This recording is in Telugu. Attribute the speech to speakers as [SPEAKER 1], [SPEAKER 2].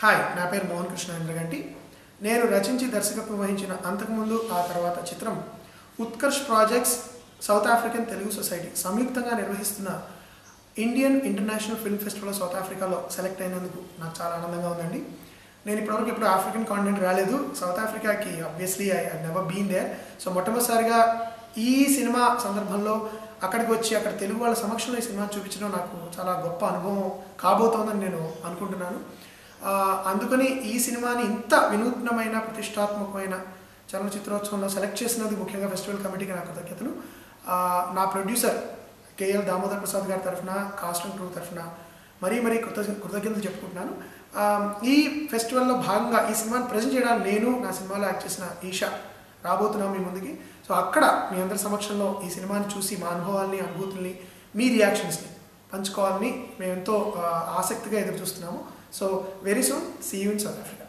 [SPEAKER 1] హాయ్ నా పేరు మోహన్ కృష్ణ ఇంద్రగంటి నేను రచించి దర్శకత్వం వహించిన అంతకుముందు ఆ తర్వాత చిత్రం Utkarsh projects south African Telugu society సంయుక్తంగా నిర్వహిస్తున్న Indian international film festival south ఆఫ్రికాలో సెలెక్ట్ అయినందుకు నాకు చాలా ఆనందంగా ఉందండి నేను ఇప్పటివరకు ఇప్పుడు ఆఫ్రికన్ కాంటినెంట్ రాలేదు సౌత్ ఆఫ్రికాకి obviously I never been there so మొట్టమొదటిసారిగా ఈ సినిమా సందర్భంలో అక్కడికి వచ్చి అక్కడ తెలుగు వాళ్ళ సమక్షంలో ఈ సినిమా చూపించడం నాకు చాలా గొప్ప అనుభవం కాబోతోందని నేను అనుకుంటున్నాను ఆ, అందుకని ఈ సినిమాని ఇంత వినూత్నమైన ప్రతిష్టాత్మకమైన చలనచిత్రోత్సవంలో సెలెక్ట్ చేసినందుకు ముఖ్యంగా ఫెస్టివల్ కమిటీకి నా కృతజ్ఞతలు ఆ, నా ప్రొడ్యూసర్ కేఎల్ దామోదర్ ప్రసాద్ గారి తరఫున కాస్ట్ అండ్ క్రూ తరఫున మరీ మరీ కృత కృతజ్ఞతలు చెప్పుకుంటున్నాను ఆ, ఈ ఫెస్టివల్లో భాగంగా ఈ సినిమాని ప్రజెంట్ చేయడానికి నేను నా సినిమాలో యాక్ట్ చేసిన ఈషా రాబోతున్నాం మీ ముందుకి సో అక్కడ మీ అందరి సమక్షంలో ఈ సినిమాని చూసి మా అనుభవాల్ని అనుభూతుల్ని మీ రియాక్షన్స్ని పంచుకోవాలని మేము ఎంతో ఆ, ఆసక్తిగా ఎదురు చూస్తున్నాము so very soon see you in south Africa